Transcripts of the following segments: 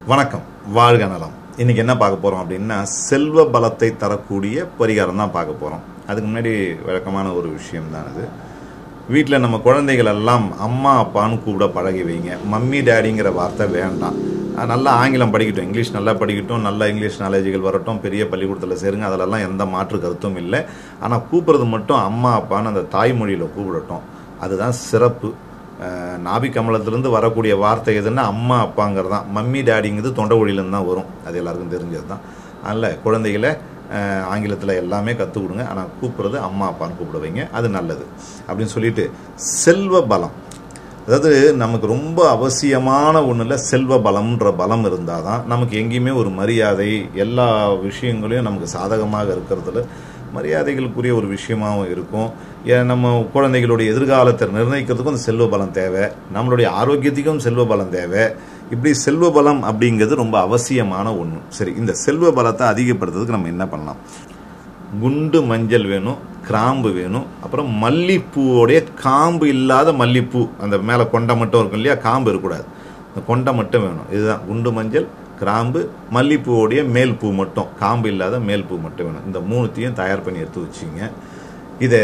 வணக்கம் வாழ்க நலம் இன்னைக்கு என்ன பார்க்க போறோம் அப்படின்னா செல்வ பலத்தை தரக்கூடிய பரிகாரம் தான் பார்க்க போறோம் அதுக்கு முன்னாடி வழக்கமான ஒரு விஷயம் தான் இது வீட்டில் நம்ம குழந்தைகள் எல்லாம் அம்மா அப்பான்னு கூப்பிட பழகி வைங்க மம்மி டேடிங்கிற வார்த்தை வேண்டாம் அஹ் நல்லா ஆங்கிலம் படிக்கட்டும் இங்கிலீஷ் நல்லா படிக்கட்டும் நல்ல இங்கிலீஷ் நாலேஜுகள் வரட்டும் பெரிய பள்ளிக்கூடத்தில் சேருங்க அதிலெல்லாம் எந்த மாற்று கருத்தும் இல்லை ஆனால் கூப்பிட்றது மட்டும் அம்மா அப்பான்னு அந்த தாய்மொழியில் கூப்பிடட்டும் அதுதான் சிறப்பு அஹ் நாபி கமலத்திலேருந்து வரக்கூடிய வார்த்தை எதுன்னா அம்மா அப்பாங்கிறது தான் மம்மி டேடிங்கிறது தொண்டை மொழியிலேருந்து தான் வரும் அது எல்லாருக்கும் தெரிஞ்சது தான் அதனால் குழந்தைகளை ஆங்கிலத்தில் எல்லாமே கற்றுக் கொடுங்க ஆனால் கூப்பிட்றது அம்மா அப்பான்னு கூப்பிட வைங்க அது நல்லது அப்படின்னு சொல்லிட்டு செல்வ பலம் அதாவது நமக்கு ரொம்ப அவசியமான ஒன்றில் செல்வ பலம்ன்ற பலம் இருந்தால் தான் நமக்கு எங்கேயுமே ஒரு மரியாதை எல்லா விஷயங்களையும் நமக்கு சாதகமாக இருக்கிறதுல மரியாதைகளுக்குரிய ஒரு விஷயமாகவும் இருக்கும் ஏன் நம்ம குழந்தைகளுடைய எதிர்காலத்தை நிர்ணயிக்கிறதுக்கும் அந்த செல்வ பலம் தேவை நம்மளுடைய ஆரோக்கியத்துக்கும் செல்வ பலம் தேவை இப்படி செல்வ பலம் அப்படிங்கிறது ரொம்ப அவசியமான ஒன்று சரி இந்த செல்வ பலத்தை அதிகப்படுத்துறதுக்கு நம்ம என்ன பண்ணலாம் குண்டு மஞ்சள் வேணும் கிராம்பு வேணும் அப்புறம் மல்லிப்பூவோடைய காம்பு இல்லாத மல்லிப்பூ அந்த மேலே கொண்டை மட்டும் இருக்கும் இல்லையா காம்பு இருக்கக்கூடாது அந்த கொண்டை மட்டும் வேணும் இதுதான் குண்டு மஞ்சள் கிராம்பு மல்லிப்பூவோடைய மேல் பூ மட்டும் காம்பு இல்லாத மேல் பூ மட்டும் வேணும் இந்த மூணுத்தையும் தயார் பண்ணி எடுத்து வச்சிங்க இதை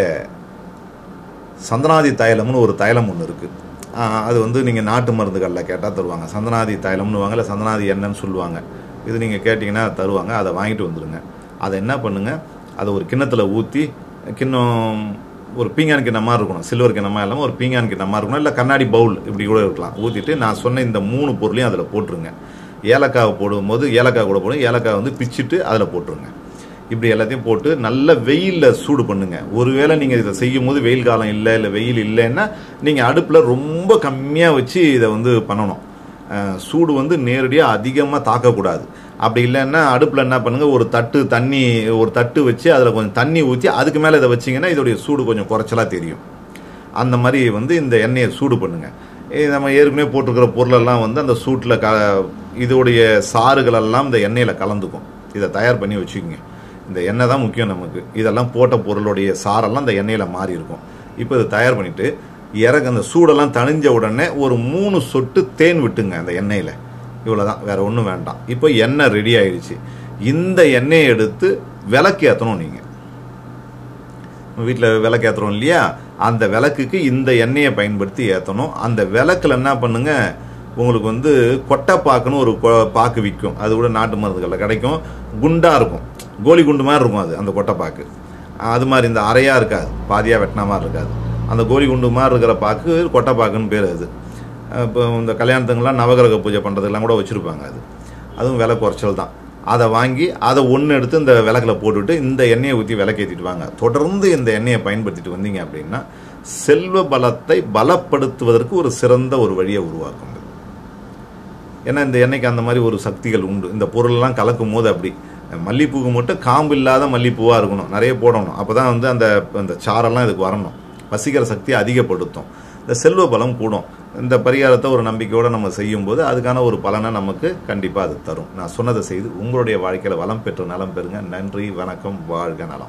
சந்தனாதி தைலம்னு ஒரு தைலம் ஒன்று இருக்குது அது வந்து நீங்கள் நாட்டு மருந்துகளில் கேட்டால் தருவாங்க சந்தனாதி தைலம்னு வாங்க இல்லை சந்தனாதி எண்ணெய்னு சொல்லுவாங்க இது நீங்கள் கேட்டிங்கன்னா தருவாங்க அதை வாங்கிட்டு வந்துடுங்க அதை என்ன பண்ணுங்கள் அதை ஒரு கிண்ணத்தில் ஊற்றி கிண்ணம் ஒரு பீங்கான் கிண்ண மாதிரி இருக்கணும் சில்வர் கிண்ணமாக இல்லாமல் ஒரு பீங்கான் கிண்ண மாதிரி இருக்கணும் இல்லை கண்ணாடி பவுல் இப்படி கூட இருக்கலாம் ஊற்றிட்டு நான் சொன்ன இந்த மூணு பொருளையும் அதில் போட்டுருங்க ஏலக்காவை போடும்போது ஏலக்காய் கூட போடும் ஏலக்காய் வந்து பிச்சுட்டு அதில் போட்டுருங்க இப்படி எல்லாத்தையும் போட்டு நல்ல வெயிலில் சூடு பண்ணுங்க ஒருவேளை நீங்கள் இதை செய்யும் போது வெயில் காலம் இல்லை இல்லை வெயில் இல்லைன்னா நீங்கள் அடுப்பில் ரொம்ப கம்மியாக வச்சு இதை வந்து பண்ணணும் அஹ் சூடு வந்து நேரடியாக அதிகமாக தாக்கக்கூடாது அப்படி இல்லைன்னா அடுப்பில் என்ன பண்ணுங்க ஒரு தட்டு தண்ணி ஒரு தட்டு வச்சு அதில் கொஞ்சம் தண்ணி ஊற்றி அதுக்கு மேலே இதை வச்சிங்கன்னா இதோடைய சூடு கொஞ்சம் குறைச்சலாக தெரியும் அந்த மாதிரி வந்து இந்த எண்ணெயை சூடு பண்ணுங்க இது நம்ம ஏற்கனவே போட்டிருக்கிற பொருளெல்லாம் வந்து அந்த சூட்டில் க இதோடைய சாறுகளெல்லாம் இந்த எண்ணெயில் கலந்துக்கும் இதை தயார் பண்ணி வச்சுக்கோங்க இந்த எண்ணெய் தான் முக்கியம் நமக்கு இதெல்லாம் போட்ட பொருளுடைய சாரெல்லாம் இந்த எண்ணெயில் மாறி இருக்கும் இப்போ இதை தயார் பண்ணிவிட்டு இறக்கு அந்த சூடெல்லாம் தணிஞ்ச உடனே ஒரு மூணு சொட்டு தேன் விட்டுங்க அந்த எண்ணெயில் இவ்வளோதான் வேற ஒன்றும் வேண்டாம் இப்போ எண்ணெய் ரெடி ஆயிடுச்சு இந்த எண்ணெயை எடுத்து விளக்கு ஏற்றணும் நீங்கள் வீட்டில் விளக்கு ஏற்றுறோம் இல்லையா அந்த விளக்குக்கு இந்த எண்ணெயை பயன்படுத்தி ஏற்றணும் அந்த விளக்கில் என்ன பண்ணுங்க உங்களுக்கு வந்து கொட்டைப்பாக்குன்னு ஒரு கொ- பாக்கு விற்கும் அது கூட நாட்டு மருந்துகளில் கிடைக்கும் குண்டாக இருக்கும் கோலி குண்டு மாதிரி இருக்கும் அது அந்த கொட்டைப்பாக்கு அது மாதிரி இந்த அறையாக இருக்காது பாதியாக வெட்டின மாதிரி இருக்காது அந்த கோலி குண்டு மாதிரி இருக்கிற பாக்கு கொட்டைப்பாக்குன்னு பேர் அது இப்போ இந்த கல்யாணத்துங்கெல்லாம் நவகிரக பூஜை பண்ணுறதுக்கெல்லாம் கூட வச்சுருப்பாங்க அது அதுவும் விலை குறைச்சல் தான் அதை வாங்கி அதை ஒன்று எடுத்து இந்த விளக்கில் போட்டுவிட்டு இந்த எண்ணெயை ஊற்றி விளக்கேற்றிட்டு வாங்க தொடர்ந்து இந்த எண்ணெயை பயன்படுத்திட்டு வந்தீங்க அப்படின்னா செல்வ பலத்தை பலப்படுத்துவதற்கு ஒரு சிறந்த ஒரு வழியை உருவாக்கும் இது. ஏன்னா இந்த எண்ணெய்க்கு அந்த மாதிரி ஒரு சக்திகள் உண்டு இந்த பொருளெல்லாம் கலக்கும் போது அப்படி மல்லிப்பூக்கு மட்டும் காம்பு இல்லாத மல்லிப்பூவாக இருக்கணும் நிறைய போடணும் அப்போ தான் வந்து அந்த அந்த சாரெல்லாம் இதுக்கு வரணும் வசீகர சக்தியை அதிகப்படுத்தும் இந்த செல்வ பலம் கூடும் இந்த பரிகாரத்தை ஒரு நம்பிக்கையோடு நம்ம செய்யும்போது அதுக்கான ஒரு பலனை நமக்கு கண்டிப்பாக அது தரும் நான் சொன்னதை செய்து உங்களுடைய வாழ்க்கையில் வளம் பெற்று நலம் பெறுங்க நன்றி வணக்கம் வாழ்க நலம்